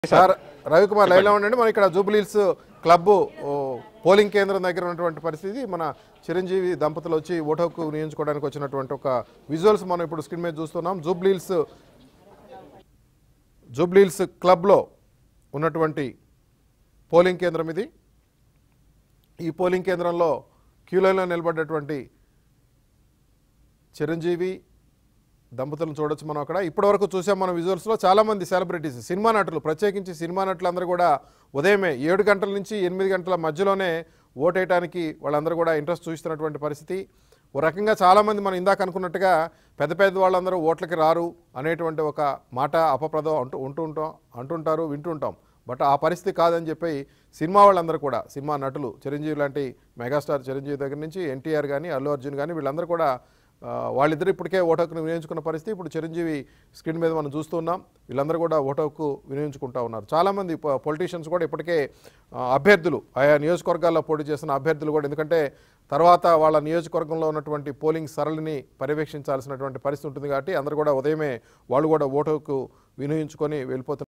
sir Ravikumar లైవ్లో ఉండండి మనం ఇక్కడ జూబ్లీహిల్స్ క్లబ్ ఓ, పోలింగ్ కేంద్రం దగ్గర ఉన్నటువంటి పరిస్థితి మన చిరంజీవి దంపతులు వచ్చి ఓటు నియోజుకోవడానికి వచ్చినటువంటి ఒక విజువల్స్ మనం ఇప్పుడు స్క్రీన్ మీద చూస్తున్నాం జూబ్లీహిల్స్ జూబ్లీహిల్స్ క్లబ్లో ఉన్నటువంటి పోలింగ్ కేంద్రం ఇది ఈ పోలింగ్ కేంద్రంలో క్యూ లైన్లో నిలబడ్డటువంటి చిరంజీవి దంపతులను చూడొచ్చు మనం అక్కడ ఇప్పటివరకు చూసాం మన విజువల్స్లో చాలామంది సెలబ్రిటీస్ సినిమా నటులు ప్రత్యేకించి సినిమా నటులందరూ కూడా ఉదయమే ఏడు గంటల నుంచి ఎనిమిది గంటల మధ్యలోనే ఓటేయడానికి వాళ్ళందరూ కూడా ఇంట్రెస్ట్ చూపిస్తున్నటువంటి పరిస్థితి ఓ రకంగా చాలామంది మనం ఇందాక అనుకున్నట్టుగా పెద్ద పెద్ద వాళ్ళందరూ ఓట్లకి రారు అనేటువంటి ఒక మాట అపప్రదం అంటూ ఉంటూ ఉంటాం అంటుంటారు వింటుంటాం బట్ ఆ పరిస్థితి కాదని చెప్పి సినిమా వాళ్ళందరూ కూడా సినిమా నటులు చిరంజీవి లాంటి మెగాస్టార్ చిరంజీవి దగ్గర నుంచి ఎన్టీఆర్ కానీ అల్లు అర్జున్ కానీ వీళ్ళందరూ కూడా ఆ, వాళ్ళిద్దరు ఇప్పటికే ఓటు హక్కును వినియోగించుకున్న పరిస్థితి ఇప్పుడు చిరంజీవి స్క్రీన్ మీద మనం చూస్తున్నాం వీళ్ళందరూ కూడా ఓటు హక్కు వినియోగించుకుంటా ఉన్నారు చాలామంది పొలిటీషియన్స్ కూడా ఇప్పటికే ఆ, అభ్యర్థులు ఆయా నియోజకవర్గాల్లో పోటీ చేస్తున్న అభ్యర్థులు కూడా ఎందుకంటే తర్వాత వాళ్ళ నియోజకవర్గంలో ఉన్నటువంటి పోలింగ్ సరళిని పర్యవేక్షించాల్సినటువంటి పరిస్థితి ఉంటుంది కాబట్టి అందరూ కూడా ఉదయమే వాళ్ళు కూడా ఓటు హక్కు వినియోగించుకొని వెళ్ళిపోతున్నారు